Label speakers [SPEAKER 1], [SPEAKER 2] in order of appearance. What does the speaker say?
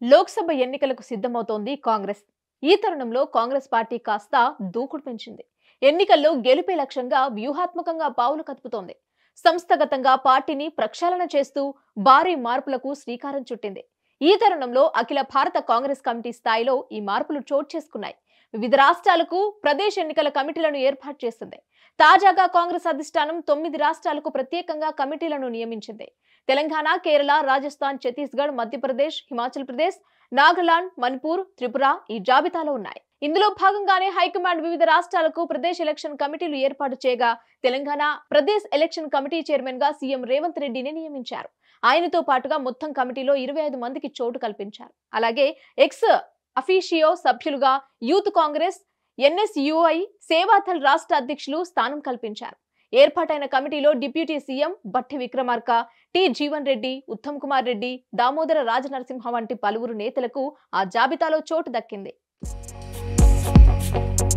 [SPEAKER 1] లోక్సభ ఎన్నికలకు సిద్ధమవుతోంది కాంగ్రెస్ ఈ తరుణంలో కాంగ్రెస్ పార్టీ కాస్త దూకుడు పెంచింది ఎన్నికల్లో గెలుపే లక్ష్యంగా వ్యూహాత్మకంగా పావులు కదుపుతోంది సంస్థగతంగా పార్టీని ప్రక్షాళన చేస్తూ భారీ మార్పులకు శ్రీకారం చుట్టింది ఈ తరుణంలో అఖిల భారత కాంగ్రెస్ కమిటీ స్థాయిలో ఈ మార్పులు చోటు చేసుకున్నాయి వివిధ రాష్ట్రాలకు ప్రదేశ్ ఎన్నికల కమిటీలను ఏర్పాటు చేసింది తాజాగా కాంగ్రెస్ అధిష్టానం తొమ్మిది రాష్ట్రాలకు ప్రత్యేకంగా కమిటీలను నియమించింది తెలంగాణ కేరళ రాజస్థాన్ ఛత్తీస్గఢ్ మధ్యప్రదేశ్ హిమాచల్ ప్రదేశ్ నాగాలాండ్ మణిపూర్ త్రిపుర ఈ జాబితాలో ఉన్నాయి ఇందులో భాగంగానే హైకమాండ్ వివిధ రాష్ట్రాలకు ప్రదేశ్ ఎలక్షన్ కమిటీలు ఏర్పాటు చేయగా Telangana Pradesh election committee chairman గా సీఎం రేవంత్ రెడ్డిని నియమించారు ఆయనతో పాటుగా మొత్తం కమిటీలో ఇరవై ఐదు మందికి చోటు కల్పించారు అలాగే ఎక్స్ అఫీషియో సభ్యులుగా యూత్ కాంగ్రెస్ ఎన్ఎస్యుఐ సేవాథల్ రాష్ట్ర అధ్యక్షులు స్థానం కల్పించారు ఏర్పాటైన కమిటీలో deputy CM Bhatti Vikramarka T Jeevan Reddy Uttam Kumar Reddy Damodara Rajanarasimha వంటి పలువురు నేతలకు ఆ జాబితాలో చోటు దక్కింది